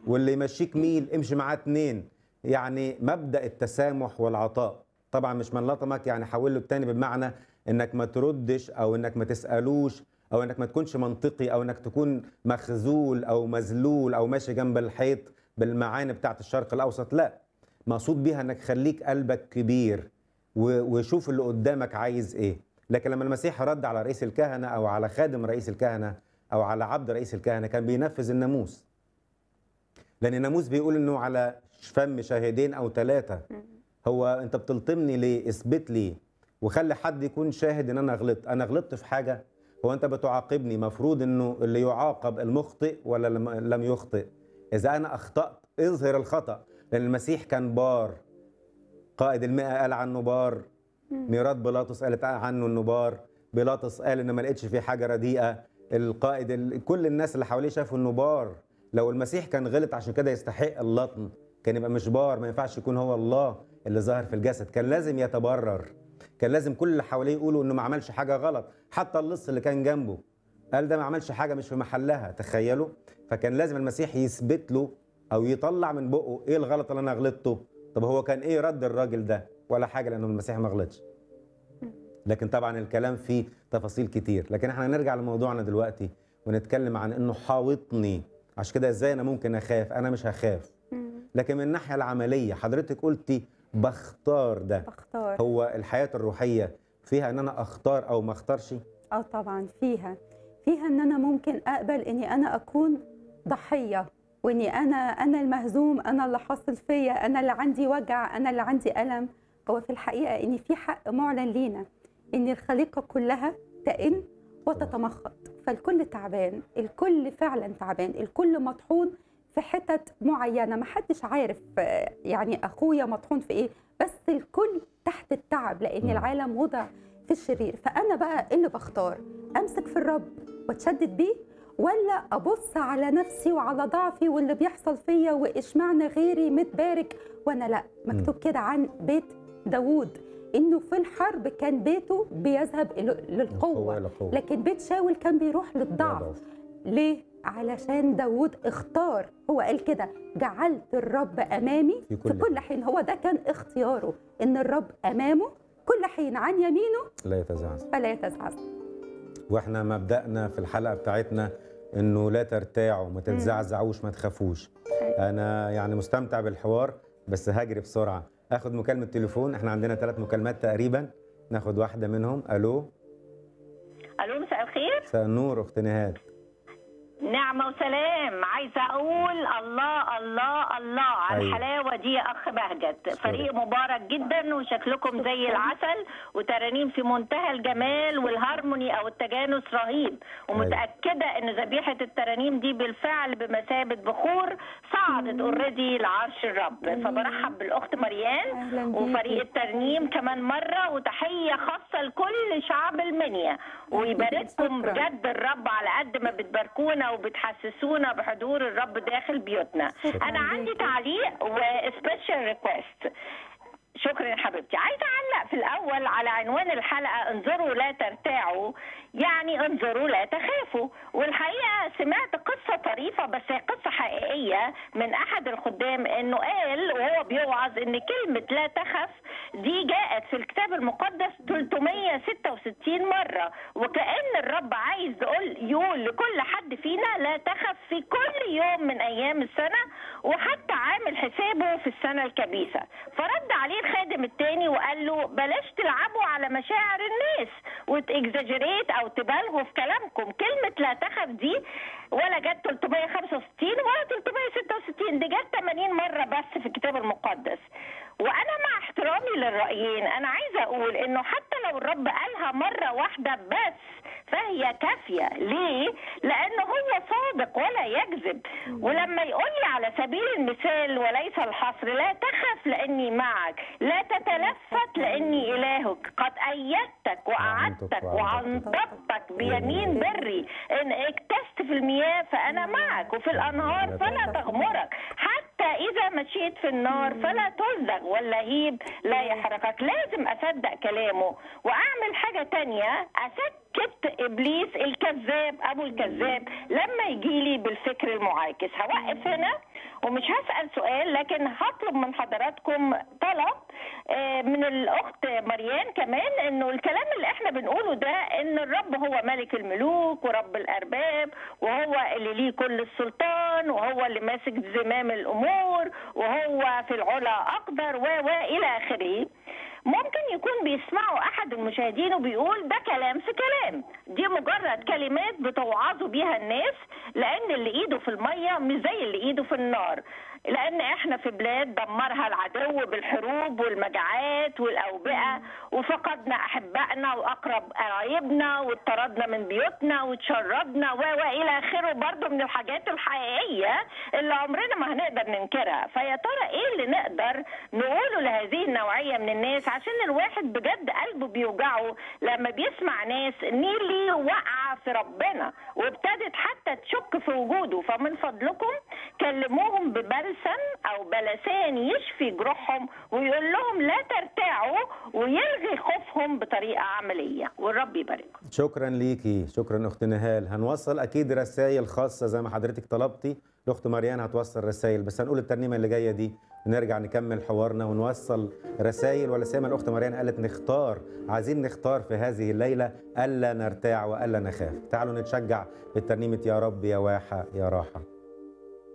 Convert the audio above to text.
واللي يمشيك ميل امشي معاه اتنين يعني مبدا التسامح والعطاء طبعا مش من لطمك يعني حول له التاني بمعنى انك ما تردش او انك ما تسالوش او انك ما تكونش منطقي او انك تكون مخذول او مذلول او ماشي جنب الحيط بالمعاني بتاعت الشرق الاوسط لا مقصود بيها انك خليك قلبك كبير و- وشوف اللي قدامك عايز ايه لكن لما المسيح رد على رئيس الكهنه او على خادم رئيس الكهنه او على عبد رئيس الكهنه كان بينفذ الناموس لان الناموس بيقول انه على فم شاهدين او ثلاثه هو انت بتلطمني ليه اثبت لي وخلي حد يكون شاهد ان انا غلطت انا غلطت في حاجه هو انت بتعاقبني مفروض انه اللي يعاقب المخطئ ولا لم- لم يخطئ اذا انا اخطات اظهر الخطا لان المسيح كان بار قائد المئة قال عنه بار ميراد بيلاطس قالت عنه انه بار بيلاطس قال ان ما لقيتش فيه حاجه رديئه القائد ال... كل الناس اللي حواليه شافوا انه بار لو المسيح كان غلط عشان كده يستحق اللطم كان يبقى مش بار ما ينفعش يكون هو الله اللي ظهر في الجسد كان لازم يتبرر كان لازم كل اللي حواليه يقولوا انه ما عملش حاجه غلط حتى اللص اللي كان جنبه قال ده ما عملش حاجه مش في محلها تخيلوا فكان لازم المسيح يثبت له او يطلع من بقه ايه الغلط اللي انا غلطته طب هو كان ايه رد الراجل ده ولا حاجه لانه المسيح ما غلطش لكن طبعا الكلام فيه تفاصيل كتير لكن احنا هنرجع لموضوعنا دلوقتي ونتكلم عن انه حاوطني عشان كده ازاي انا ممكن اخاف انا مش هخاف لكن من الناحيه العمليه حضرتك قلتي بختار ده بختار هو الحياه الروحيه فيها ان انا اختار او ما اختارش اه طبعا فيها فيها ان انا ممكن اقبل اني انا اكون ضحيه واني انا انا المهزوم انا اللي حاصل فيا انا اللي عندي وجع انا اللي عندي الم هو في الحقيقه ان في حق معلن لينا ان الخليقه كلها تئن وتتمخض فالكل تعبان الكل فعلا تعبان الكل مطحون في حتت معينه ما حدش عارف آه، يعني اخويا مطحون في ايه بس الكل تحت التعب لان مم. العالم وضع في الشرير فانا بقى إيه اللي بختار امسك في الرب واتشدد بيه ولا ابص على نفسي وعلى ضعفي واللي بيحصل فيا واشمعنى غيري متبارك وانا لا مكتوب كده عن بيت داوود انه في الحرب كان بيته بيذهب إلى- للقوه إلى قوة. لكن بيت شاول كان بيروح للضعف ضعف. ليه علشان داوود اختار هو قال كده جعلت الرب امامي في في كل كل, حين هو ده كان اختياره ان الرب امامه كل حين عن يمينه لا يتزعزع فلا يتزعزع واحنا مبدأنا في الحلقة بتاعتنا انه لا ترتاعوا ما تتزعزعوش ما تخافوش انا يعني مستمتع بالحوار بس هجري بسرعة اخد مكالمة تليفون احنا عندنا ثلاث مكالمات تقريبا ناخد واحدة منهم الو الو مساء الخير مساء النور اخت نهاد نعمة وسلام عايزة أقول الله الله الله على أيوة. الحلاوة دي يا أخ بهجت فريق مبارك جدا وشكلكم زي العسل وترانيم في منتهى الجمال والهارموني أو التجانس رهيب ومتأكدة إن ذبيحة الترانيم دي بالفعل بمثابة بخور صعدت اوريدي لعرش الرب فبرحب بالأخت مريان أهلاً بيكي. وفريق الترنيم كمان مرة وتحية خاصة لكل شعب المنيا ويبارككم شكراً. بجد الرب على قد ما بتباركونا وبتحسسونا بحضور الرب داخل بيوتنا شكراً انا عندي ليكي. تعليق وسبيشال ريكويست شكرا يا حبيبتي عايزه اعلق في الاول على عنوان الحلقه انظروا لا ترتاعوا يعني انظروا لا تخافوا والحقيقه سمعت قصه طريفه بس هي قصه حقيقيه من احد الخدام انه قال وهو بيوعظ ان كلمه لا تخف دي جاءت في الكتاب المقدس 366 مره وكان الرب عايز يقول يقول لكل حد فينا لا تخف في كل يوم من ايام السنه وحتى عامل حسابه في السنه الكبيسه فرد عليه الخادم التاني وقال له بلاش تلعبوا على مشاعر الناس وتاكزاجريت او تبالغوا في كلامكم كلمه لا تخف دي ولا جت 365 ولا 366 دي جت 80 مره بس في الكتاب المقدس وانا مع احترامي للرايين انا عايزه اقول انه حتى لو الرب قالها مره واحده بس فهي كافيه ليه لانه هو صادق ولا يكذب ولما يقول لي على سبيل المثال وليس الحصر لا تخف لاني معك لا تتلفت لاني الهك قد ايدتك واعدتك وعنطبتك بيمين بري ان اكتست في المياه فانا معك وفي الانهار فلا تغمرك حتى اذا مشيت في النار فلا تلزغ واللهيب لا يحرقك لازم اصدق كلامه واعمل حاجه تانية اسكت ابليس الكذاب ابو الكذاب لما يجي لي بالفكر المعاكس هوقف هنا ومش هسال سؤال لكن هطلب من حضراتكم طلب آه، من الاخت مريان كمان انه الكلام اللي احنا بنقوله ده ان الرب هو ملك الملوك ورب الارباب وهو اللي ليه كل السلطان وهو اللي ماسك زمام الامور وهو في العلا اقدر و و الى اخره ممكن يكون بيسمعوا احد المشاهدين وبيقول ده كلام في كلام دي مجرد كلمات بتوعظوا بيها الناس لان اللي ايده في الميه مش زي اللي ايده في النار لان احنا في بلاد دمرها العدو بالحروب والمجاعات والاوبئه وفقدنا احبائنا واقرب قرايبنا واتطردنا من بيوتنا واتشردنا و و الى اخره برضه من الحاجات الحقيقيه اللي عمرنا ما هنقدر ننكرها فيا ترى ايه اللي نقدر نقوله لهذه النوعيه من الناس عشان الواحد بجد قلبه بيوجعه لما بيسمع ناس نيلي واقعه في ربنا وابتدت حتى تشك في وجوده فمن فضلكم كلموهم ببلسم او بلسان يشفي جروحهم ويقول لهم لا ترتاعوا ويلغي خوفهم بطريقه عمليه والرب يبارككم شكرا ليكي شكرا اخت نهال هنوصل اكيد رسائل خاصه زي ما حضرتك طلبتي الاخت مريان هتوصل رسائل بس هنقول الترنيمه اللي جايه دي ونرجع نكمل حوارنا ونوصل رسائل ولا سيما الاخت مريان قالت نختار عايزين نختار في هذه الليله الا نرتاع والا نخاف تعالوا نتشجع بترنيمه يا رب يا واحه يا راحه